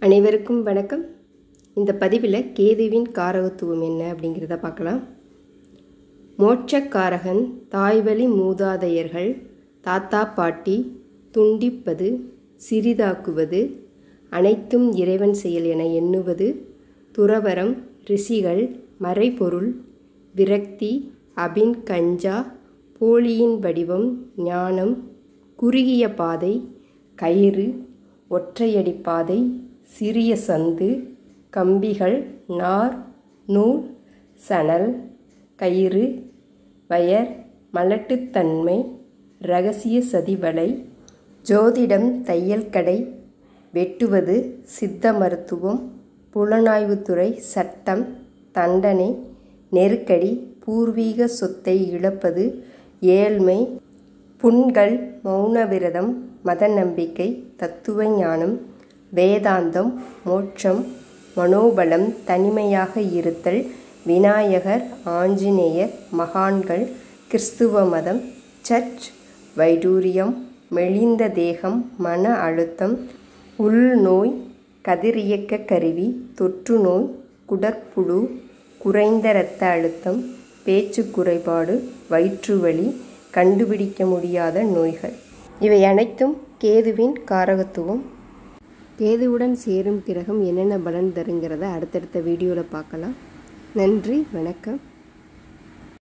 அனைவருக்கும் வணக்கம் இந்த பதிவில் கேதுவின் காரகத்துவம் என்ன அப்படிங்கிறத பார்க்கலாம் மோட்சக்காரகன் தாய்வழி மூதாதையர்கள் தாத்தா பாட்டி துண்டிப்பது சிறிதாக்குவது அனைத்தும் இறைவன் செயல் என எண்ணுவது துறவரம் ரிஷிகள் மறைபொருள் விரக்தி அபின் கஞ்சா போலியின் வடிவம் ஞானம் குறுகிய பாதை கயிறு ஒற்றையடி பாதை சிறிய சந்து கம்பிகள் நார் நூல் சணல் கயிறு வயர் மலட்டுத்தன்மை ரகசிய சதிவலை ஜோதிடம் தையல் கடை வெட்டுவது சித்த மருத்துவம் புலனாய்வுத்துறை சட்டம் தண்டனை நெருக்கடி பூர்வீக சொத்தை இழப்பது ஏழ்மை புண்கள் மௌன விரதம் மத நம்பிக்கை தத்துவ ஞானம் வேதாந்தம் மோட்சம் மனோபலம் தனிமையாக இருத்தல் விநாயகர் ஆஞ்சநேயர் மகான்கள் கிறிஸ்துவ மதம் சர்ச் வைடூரியம் மெலிந்த தேகம் மன அழுத்தம் உள்நோய் கதிரியக்க கருவி தொற்று நோய் குடற்புழு குறைந்த இரத்த அழுத்தம் பேச்சு குறைபாடு வயிற்றுவலி கண்டுபிடிக்க முடியாத நோய்கள் இவை அனைத்தும் கேதுவின் காரகத்துவம் கேதுவுடன் சேரும் கிரகம் என்னென்ன பலன் தருங்கிறத அடுத்தடுத்த வீடியோவில் பார்க்கலாம் நன்றி வணக்கம்